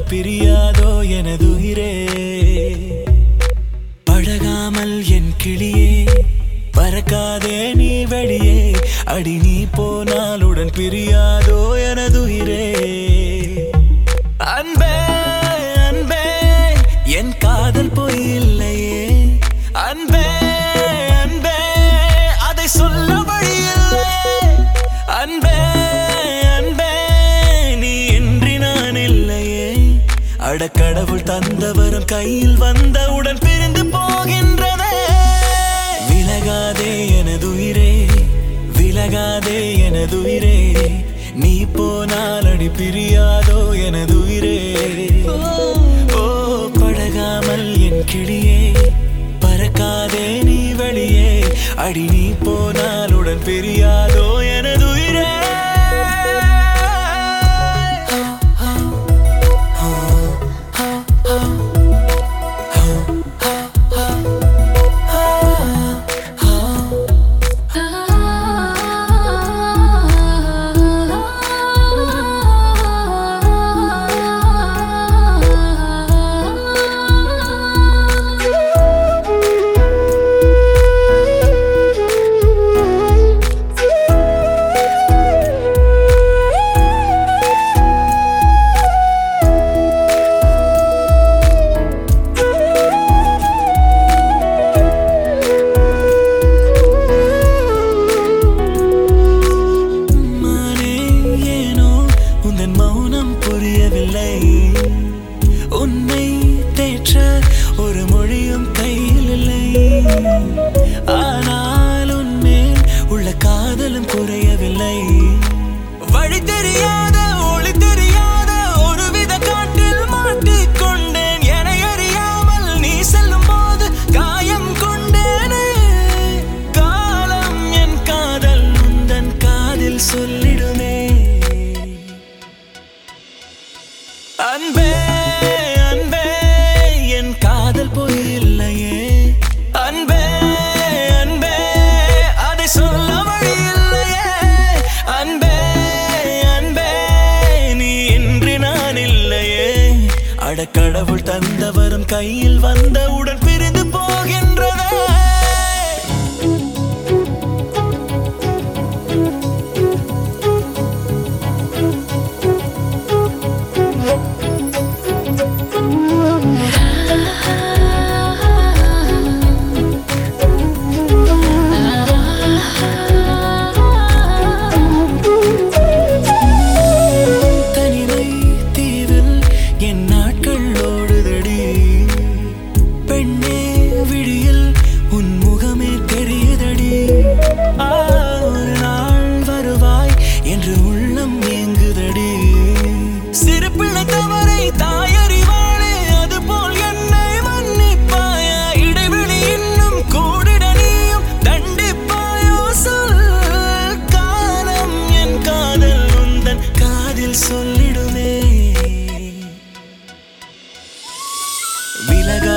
பிரியாதோ எனதுயிரே பழகாமல் என் கிளியே பறக்காதே நீ வெளியே அடி நீ போனால் உடன் பிரியாதோ எனதுயிரே அன்பே அன்பே என் காதல் பொய் இல்லையே அன்பே அன்பே அதை சொல்ல வழி இல்லையே அன்பே அன்பே நீ இன்றி நான் இல்லையே அடக்கடவுள் தந்தவரும் கையில் வந்தவுடன் பிரிந்து போகின்றதே விலகாதே எனதுயிரே விலகாதே எனதுயிரே நீ போனால் அடி பிரியாதோ எனதுயிரே ஓ பழகாமல் என் கிளியே பறக்காதே நீ வெளியே அடி நீ போனால் உடன் பிரியாதோ எனதுயிரே மானே ஏனோ உந்தன் மௌனம் புரியவில்லை உன்னை தேற்ற ஒரு மொழியும் கையில் இல்லை ஆனால் உன்மேல் உள்ள காதலும் குறையவில்லை வழி தெரியாத ஒளி தெரியாத ஒருவித காட்டில் மாட்டிக்கொண்டேன் என அறியாமல் நீ செல்லும் போது காயம் கொண்டேனே காலம் என் காதல் உந்தன் காதில் சொல்லிடுமே அன்பே அன்பே என் காதல் பொய் இல்லையே அன்பே அன்பே அதை சொல்ல வழி இல்லையே அன்பே அன்பே நீ இன்றி நான் இல்லையே அடக்கடவுள் தந்தவரும் கையில் வந்தவுடன் பிரிந்து போகின்றதே தனிமை தீவில் என் நாட்கள் ஓடுதடி பெண்ணே விழியில் உன் முகமே தெரியுதடி ஆ, ஒரு நாள் வருவாய் என்று உள்ளம் ஏங்குதடி சிறு பிள்ளை தவறை தாயறிவாளே அதுபோல் என்னை மன்னிப்பாயா இடைவெளி இன்னும் கூடிட நீயும் தண்டிப்பாயோ சொல் காலம் என் காதல் உந்தன் காதில் சொல்லிடுமே விலக